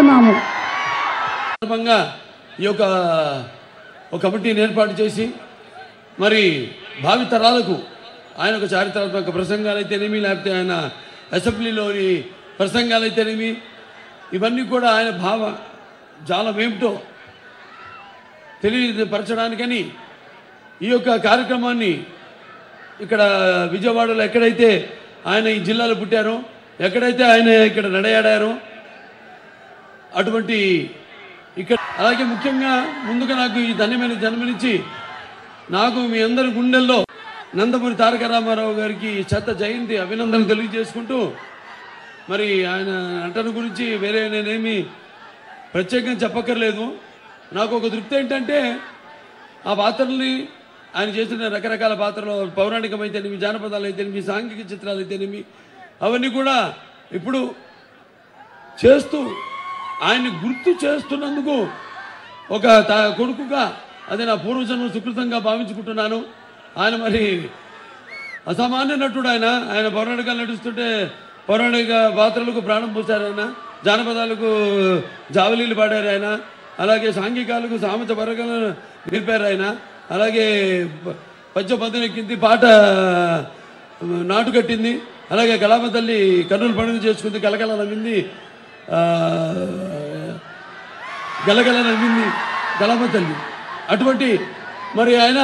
తెలియజేస్తున్నాము సందర్భంగా ఈ యొక్క ఒక కమిటీని ఏర్పాటు చేసి మరి భావి తరాలకు ఆయన ఒక చారిత్రాత్మక ప్రసంగాలు అయితేనేమి లేకపోతే ఆయన అసెంబ్లీలోని ప్రసంగాలు అయితేనేమి ఇవన్నీ కూడా ఆయన భావ జాలం ఏమిటో తెలియపరచడానికని ఈ యొక్క కార్యక్రమాన్ని ఇక్కడ విజయవాడలో ఎక్కడైతే ఆయన ఈ జిల్లాలో పుట్టారో ఎక్కడైతే ఆయన ఇక్కడ నడయాడారో అటువంటి ఇక్కడ అలాగే ముఖ్యంగా ముందుగా నాకు ఈ ధన్యమైన జన్మనిచ్చి నాకు మీ అందరి గుండెల్లో నందమూరి తారక రామారావు గారికి చెత్త జయంతి అభినందనలు తెలియజేసుకుంటూ మరి ఆయన నటన గురించి వేరే నేనేమి ప్రత్యేకంగా చెప్పక్కర్లేదు నాకు ఒక తృప్తి ఏంటంటే ఆ పాత్రల్ని ఆయన చేసిన రకరకాల పాత్రలు పౌరాణికమైతేనేమి జానపదాలు అయితేనేమి సాంఘిక చిత్రాలు అయితేనేమి అవన్నీ కూడా ఇప్పుడు చేస్తూ ఆయన్ని గుర్తు చేస్తున్నందుకు ఒక త- కొడుకుగా అది నా పూర్వజన్మ సుకృతంగా భావించుకుంటున్నాను ఆయన మరి అసామాన్య నటుడు ఆయన ఆయన పౌరాణికాలు నటిస్తుంటే పౌరాణిక పాత్రలకు ప్రాణం పోశారు ఆయన జానపదాలకు జావలీలు పాడారు ఆయన అలాగే సాంఘికాలకు సామెత పరకలు నిలిపారు ఆయన అలాగే ప- పద్య పద్దెనెక్కింది పాట నాటు కట్టింది అలాగే కళామ తల్లి కన్నుల పండుగ చేసుకుంది కలకల నవ్వింది ఆ, గలగల నవ్వింది కళామ తల్లి అటువంటి మరి ఆయన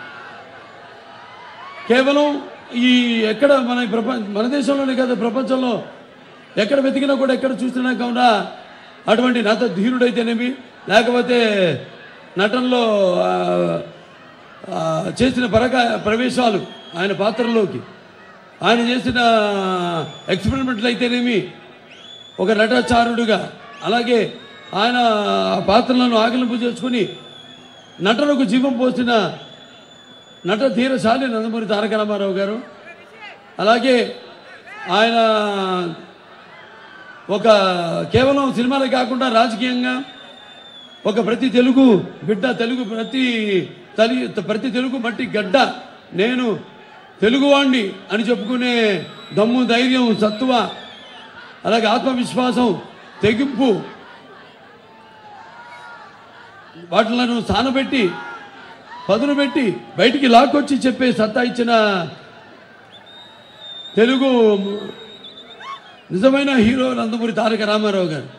కేవలం ఈ ఎక్కడ మన ఈ ప్రపంచ మన దేశంలోనే కాదు ప్రపంచంలో ఎక్కడ వెతికినా కూడా ఎక్కడ చూసినా కావున అటువంటి నట ధీరుడైతేనేమి లేకపోతే నటనలో ఆ, ఆ, చేసిన పరక ప్రవేశాలు ఆయన పాత్రలోకి ఆయన చేసిన ఎక్స్పెరిమెంట్లు అయితేనేమి ఒక నటాచారుడుగా అలాగే ఆయన ఆ పాత్రలను ఆకలింపు చేసుకుని నటనకు జీవం పోసిన నట ధీరశాలి నందమూరి తారక రామారావు గారు అలాగే ఆయన ఒక కేవలం సినిమాలే కాకుండా రాజకీయంగా ఒక ప్రతి తెలుగు బిడ్డ తెలుగు ప్రతి తలి ప్రతి తెలుగు మట్టి గడ్డ నేను తెలుగువాణ్ణి అని చెప్పుకునే దమ్ము ధైర్యం సత్తువ అలాగే ఆత్మవిశ్వాసం తెగింపు వాటిలను స్థానబెట్టి పదును పెట్టి బయటికి లాక్కొచ్చి చెప్పే సత్తా ఇచ్చిన తెలుగు నిజమైన హీరో నందమూరి తారక రామారావు గారు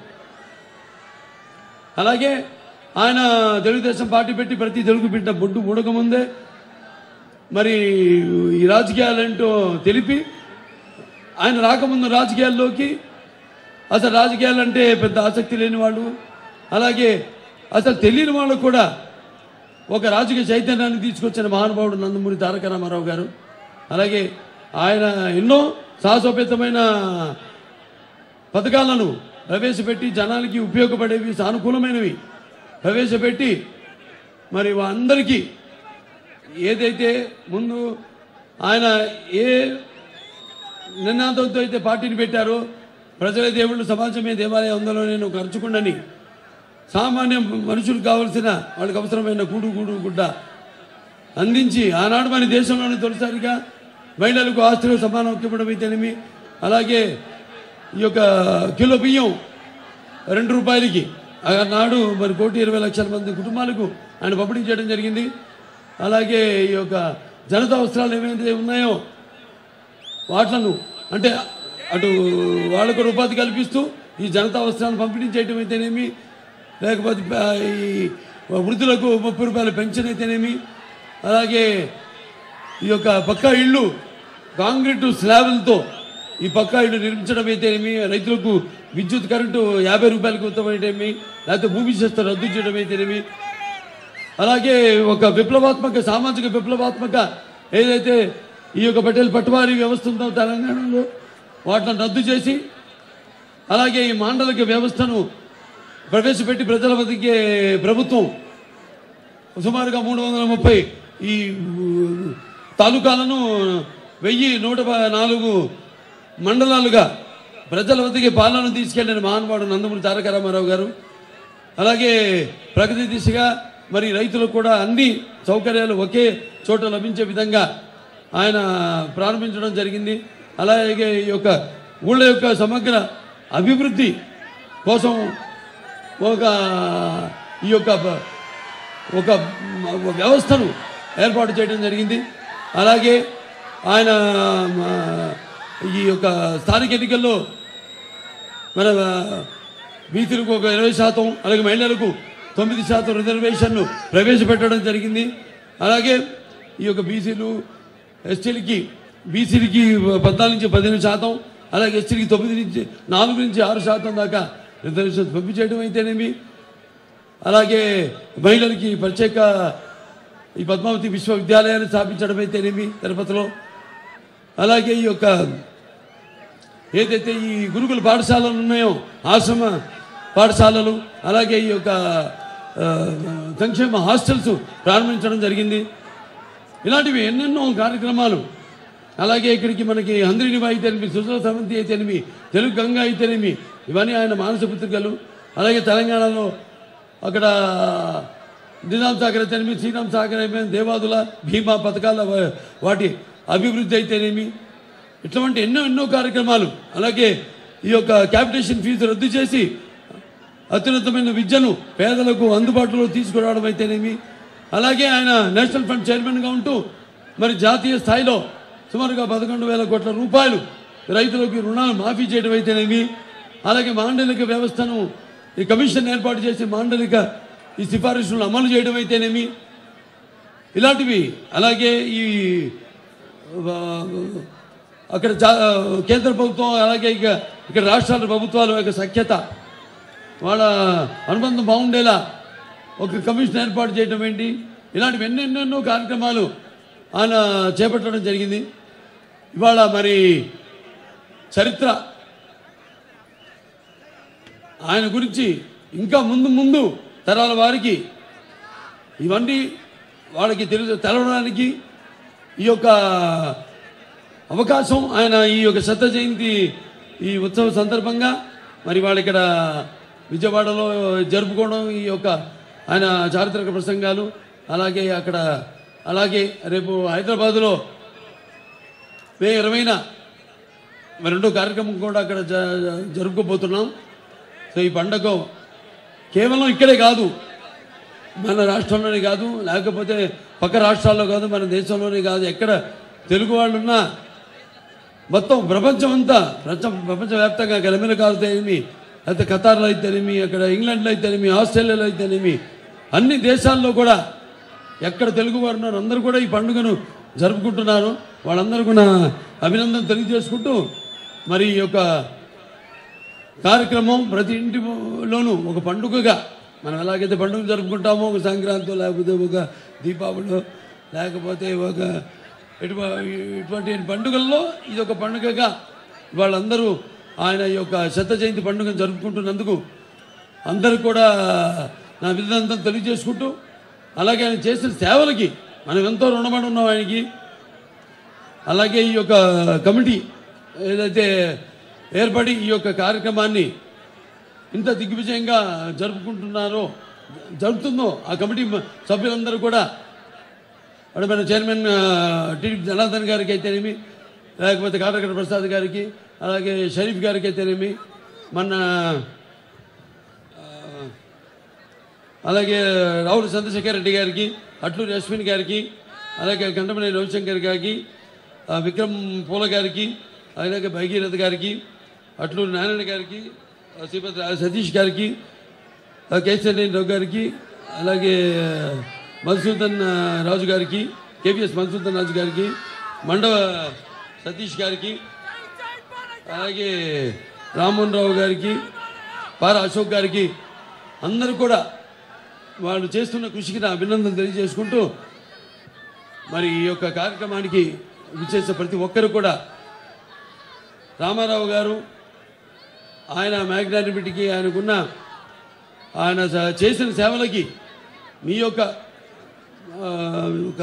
అలాగే ఆయన తెలుగుదేశం పార్టీ పెట్టి ప్రతి తెలుగు బిడ్డ బొడ్డు ముడకముందే మరి ఈ రాజకీయాలేంటో తెలిపి ఆయన రాకముందు రాజకీయాల్లోకి అసలు రాజకీయాలంటే పెద్ద ఆసక్తి లేని వాళ్ళు అలాగే అసలు తెలియని వాళ్ళు కూడా ఒక రాజకీయ చైతన్యాన్ని తీసుకొచ్చిన మహానుభావుడు నందమూరి తారక రామారావు గారు అలాగే ఆయన ఎన్నో సాహసోపేతమైన పథకాలను ప్రవేశపెట్టి జనాలకి ఉపయోగపడేవి సానుకూలమైనవి ప్రవేశపెట్టి మరి అందరికీ ఏదైతే ముందు ఆయన ఏ నినాదంతో అయితే పార్టీని పెట్టారో ప్రజలే దేవుళ్ళు సమాజమే దేవాలయం ఉందలో నేను ఖర్చుకుండని సామాన్య మనుషులకు కావలసిన వాళ్ళకి అవసరమైన కూడు గూడు గుడ్డ అందించి ఆనాడు మన దేశంలోని తొలిసారిగా మహిళలకు ఆస్తులు సమానం ఇవ్వడం అయితేనేమి అలాగే ఈ యొక్క కిలో బియ్యం రెండు రూపాయలకి ఆనాడు మరి కోటి ఇరవై లక్షల మంది కుటుంబాలకు ఆయన పంపిణీ చేయడం జరిగింది అలాగే ఈ యొక్క జనతా అవసరాలు ఏమైతే ఉన్నాయో వాట్లను అంటే అటు వాళ్ళకు కూడా ఉపాధి కల్పిస్తూ ఈ జనతా అవసరాలను పంపిణీ చేయడం అయితేనేమి లేకపోతే ఆ, ఈ వృద్ధులకు ముప్పై రూపాయల పెన్షన్ అయితేనేమి అలాగే ఈ యొక్క పక్కా ఇళ్ళు కాంక్రీటు స్లాబులతో ఈ పక్కా ఇళ్ళు నిర్మించడం అయితేనేమి రైతులకు విద్యుత్ కరెంటు యాభై రూపాయలకు ఉత్తమైతేనేమి లేకపోతే భూమి చేస్తే రద్దు చేయడం అయితేనేమి అలాగే ఒక విప్లవాత్మక సామాజిక విప్లవాత్మక ఏదైతే ఈ యొక్క పటేల్ పట్టువారి వ్యవస్థ ఉందో తెలంగాణలో వాటిని రద్దు చేసి అలాగే ఈ మాండలిక వ్యవస్థను ప్రవేశపెట్టి ప్రజల వద్దకే ప్రభుత్వం సుమారుగా మూడు వందల ముప్పై ఈ ఊ, తాలూకాలను వెయ్యి నూట ప- నాలుగు మండలాలుగా ప్రజల వద్దకి పాలన తీసుకెళ్లిన మహానుభావుడు నందమూరి తారక రామారావు గారు అలాగే ప్రగతి దిశగా మరి రైతులకు కూడా అన్ని సౌకర్యాలు ఒకే చోట లభించే విధంగా ఆయన ప్రారంభించడం జరిగింది అలాగే ఈ యొక్క ఊళ్ళ యొక్క సమగ్ర అభివృద్ధి కోసం ఒక ఈ యొక్క బ- ఒక మ- వ్యవస్థను ఏర్పాటు చేయడం జరిగింది అలాగే ఆయన మ, ఈ యొక్క స్థానిక ఎన్నికల్లో మన బీసీలకు ఒక ఇరవై శాతం అలాగే మహిళలకు తొమ్మిది శాతం రిజర్వేషన్ను ప్రవేశపెట్టడం జరిగింది అలాగే ఈ యొక్క బీసీలు ఎస్టీలకి బీసీలకి పద్నాలుగు నుంచి పదిహేను శాతం అలాగే ఎస్టీలకి తొమ్మిది నుంచి నాలుగు నుంచి ఆరు శాతం దాకా రిజర్వేషన్ పంపించేయడం అయితేనేమి అలాగే మహిళలకి ప్రత్యేక ఈ పద్మావతి విశ్వవిద్యాలయాన్ని స్థాపించడం అయితేనేమి తిరుపతిలో అలాగే ఈ యొక్క ఏదైతే ఈ గురుకుల పాఠశాలలు ఉన్నాయో ఆశ్రమ పాఠశాలలు అలాగే ఈ యొక్క ఆ, సంక్షేమ హాస్టల్స్ ప్రారంభించడం జరిగింది ఇలాంటివి ఎన్నెన్నో కార్యక్రమాలు అలాగే ఇక్కడికి మనకి హంద్రినివా అయితేనేమి సుజల సమంతి అయితేనేమి తెలుగు గంగ అయితేనేమి ఇవన్నీ ఆయన మానస పుత్రికలు అలాగే తెలంగాణలో అక్కడ నిజాం సాగర్ అయితేనేమి శ్రీరామ్ సాగర్ అయితేనేమి దేవాదుల భీమా పథకాల వా- వాటి అభివృద్ధి అయితేనేమి ఇటువంటి ఎన్నో ఎన్నో కార్యక్రమాలు అలాగే ఈ యొక్క క్యాపిటేషన్ ఫీజు రద్దు చేసి అత్యున్నతమైన విద్యను పేదలకు అందుబాటులో తీసుకురావడం అయితేనేమి అలాగే ఆయన నేషనల్ ఫండ్ చైర్మన్గా ఉంటూ మరి జాతీయ స్థాయిలో సుమారుగా పదకొండు వేల కోట్ల రూపాయలు రైతులకు రుణాలు మాఫీ చేయడం అయితేనేమి అలాగే మాండలిక వ్యవస్థను ఈ కమిషన్ ఏర్పాటు చేసి మాండలిక ఈ సిఫారసులను అమలు చేయడం అయితేనేమి ఇలాంటివి అలాగే ఈ ఆ, అక్కడ జా- కేంద్ర ప్రభుత్వం అలాగే ఇక ఇక్కడ రాష్ట్రాల ప్రభుత్వాల యొక్క సఖ్యత వాళ్ళ అనుబంధం బాగుండేలా ఒక కమిషన్ ఏర్పాటు చేయడం ఏంటి ఇలాంటివి ఎన్నెన్నెన్నో కార్యక్రమాలు ఆయన చేపట్టడం జరిగింది ఇవాళ మరి చరిత్ర ఆయన గురించి ఇంకా ముందు ముందు తరాల వారికి ఇవన్నీ వాళ్ళకి తెలుసు తెలవడానికి ఈ యొక్క అవకాశం ఆయన ఈ యొక్క శత జయంతి ఈ ఉత్సవ సందర్భంగా మరి వాళ్ళు ఇక్కడ విజయవాడలో జరుపుకోవడం ఈ యొక్క ఆయన చారిత్రక ప్రసంగాలు అలాగే అక్కడ అలాగే రేపు హైదరాబాదులో మే ఇరవైన మరి రెండో కార్యక్రమం కూడా అక్కడ జ- జరుపుకోబోతున్నాం సో ఈ పండగ కేవలం ఇక్కడే కాదు మన రాష్ట్రంలోనే కాదు లేకపోతే పక్క రాష్ట్రాల్లో కాదు మన దేశంలోనే కాదు ఎక్కడ తెలుగు వాళ్ళు ఉన్నా మొత్తం ప్రపంచం అంతా ప్రపంచ ప్రపంచవ్యాప్తంగా అక్కడ అమెరికా అయితేనేమి అయితే ఖతార్లో అయితేనేమి అక్కడ ఇంగ్లాండ్లో అయితేనేమి ఆస్ట్రేలియాలో అయితేనేమి అన్ని దేశాల్లో కూడా ఎక్కడ తెలుగు వారు ఉన్నారు అందరూ కూడా ఈ పండుగను జరుపుకుంటున్నారు వాళ్ళందరికీ నా అభినందన తెలియజేసుకుంటూ మరి ఈ యొక్క కార్యక్రమం ప్రతి ఇంటిలోనూ ఒక పండుగగా మనం ఎలాగైతే పండుగ జరుపుకుంటామో ఒక సంక్రాంతి లేకపోతే ఒక దీపావళి లేకపోతే ఒక ఇటువ ఇటువంటి పండుగల్లో ఇది ఒక పండుగగా వాళ్ళందరూ ఆయన ఈ యొక్క శత జయంతి పండుగను జరుపుకుంటున్నందుకు అందరూ కూడా నా విధానం తెలియజేసుకుంటూ అలాగే ఆయన చేసిన సేవలకి మనం ఎంతో రుణపడి ఉన్నాం ఆయనకి అలాగే ఈ యొక్క కమిటీ ఏదైతే ఏర్పడి ఈ యొక్క కార్యక్రమాన్ని ఇంత దిగ్విజయంగా జరుపుకుంటున్నారో జరుపుతుందో ఆ కమిటీ మ- సభ్యులందరూ కూడా అక్కడ మన చైర్మన్ టీడీపీ జనార్దన్ గారికి అయితేనేమి లేకపోతే కాటకర ప్రసాద్ గారికి అలాగే షరీఫ్ గారికి అయితేనేమి మన ఆ, అలాగే రావుల చంద్రశేఖర్ రెడ్డి గారికి అట్లూరి అశ్విన్ గారికి అలాగే కంటమనేని రవిశంకర్ గారికి ఆ, విక్రమ్ పూల గారికి అలాగే భగీరథ గారికి అట్లూరి నారాయణ గారికి ఆ, శ్రీపతి రా- సతీష్ గారికి ఆ, కేశవనేని రావు గారికి అలాగే మధుసూదన్ ఆ, రాజు గారికి కేవీఎస్ మధుసూదన్ రాజు గారికి మండవ సతీష్ గారికి అలాగే రామ్మోహన్ రావు గారికి పార అశోక్ గారికి అందరూ కూడా వాళ్ళు చేస్తున్న కృషికి నా అభినందనలు తెలియజేసుకుంటూ మరి ఈ యొక్క కార్యక్రమానికి విచ్చేసిన ప్రతి ఒక్కరు కూడా రామారావు గారు ఆయన మ్యాగ్నానిమిటీకి ఆయనకున్న ఆయన స- చేసిన సేవలకి మీ యొక్క ఆ, ఒక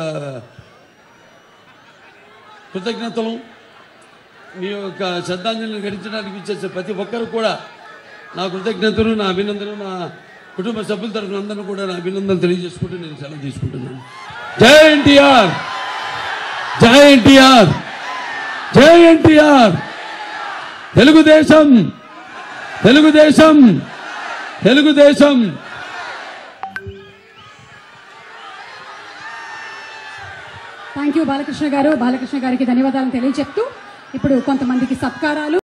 కృతజ్ఞతలు మీ యొక్క శ్రద్ధాంజలిని గడించడానికి ఇచ్చేసే ప్రతి ఒక్కరు కూడా నా కృతజ్ఞతలు నా అభినందనలు నా కుటుంబ సభ్యుల తరఫున అందరూ కూడా నా అభినందనలు తెలియజేసుకుంటూ నేను సెలవు తీసుకుంటున్నాను జై ఎన్టీఆర్ జై ఎన్టీఆర్ జై ఎన్టీఆర్ తెలుగుదేశం తెలుగుదేశం తెలుగుదేశం థ్యాంక్ యూ బాలకృష్ణ గారు బాలకృష్ణ గారికి ధన్యవాదాలు తెలియజెప్తూ ఇప్పుడు కొంతమందికి సత్కారాలు